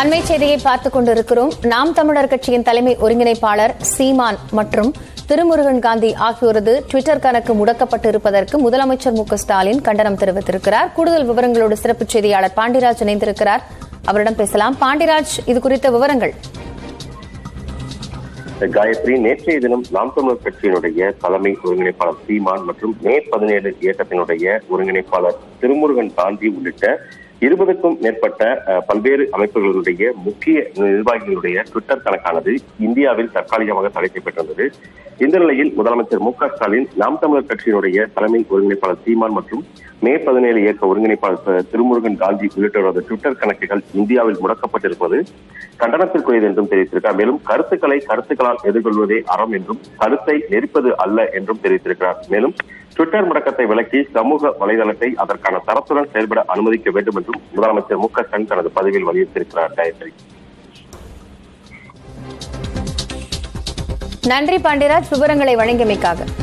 அண்மை செய்தியை பார்த்துக் கொண்டிருக்கிறோம் நாம் தமிழர் கட்சியின் தலைமை ஒருங்கிணைப்பாளர் சீமான் மற்றும் திருமுருகன் காந்தி ஆகியோரது டுவிட்டர் கணக்கு முடக்கப்பட்டிருப்பதற்கு முதலமைச்சர் மு க ஸ்டாலின் கண்டனம் தெரிவித்திருக்கிறார் கூடுதல் விவரங்களோடு சிறப்பு செய்தியாளர் பாண்டிராஜ் இணைந்திருக்கிறார் அவரிடம் பேசலாம் பாண்டிராஜ் இது குறித்த விவரங்கள் காயத்ரி நேற்றைய தினம் நாம் தமிழர் கட்சியினுடைய தலைமை ஒருங்கிணைப்பாளர் சீமான் மற்றும் மே பதினேழு இயக்கத்தினுடைய ஒருங்கிணைப்பாளர் திருமுருகன் காந்தி உள்ளிட்ட இருபதுக்கும் மேற்பட்ட அஹ், பல்வேறு அமைப்புகளுடைய முக்கிய நிர்வாகிகளுடைய ட்விட்டர் கணக்கானது இந்தியாவில் தற்காலிகமாக தடை செய்யப்பட்டிருந்தது இந்த நிலையில் முதலமைச்சர் மு க ஸ்டாலின் நாம் தமிழர் கட்சியினுடைய தலைமை ஒருங்கிணைப்பாளர் சீமான் மற்றும் மே பதினேழு இயக்க ஒருங்கிணைப்பாளர் திரு- திருமுருகன் காந்தி உள்ளிட்டோரது ட்விட்டர் கணக்குகள் இந்தியாவில் முடக்கப்பட்டிருப்பது கண்டனத்திற்குரியது என்றும் தெரிவித்திருக்கிறார் மேலும் கருத்துக்களை கருத்துக்களால் எதிர்கொள்வதே அறம் என்றும் கருத்தை நெரிப்பது அல்ல என்றும் தெரிவித்திருக்கிறார் மேலும் ட்விட்டர் முடக்கத்தை விலக்கி சமூக வலைதளத்தை அதற்கான தரத்துடன் செயல்பட அனுமதிக்க வேண்டும் என்றும் முதலமைச்சர் மு க ஸ்டாலின் தனது பதிவில் வலியுறுத்தியிருக்கிறார் காயத்ரி நன்றி பாண்டிராஜ் விவரங்களை வழங்கியமைக்காக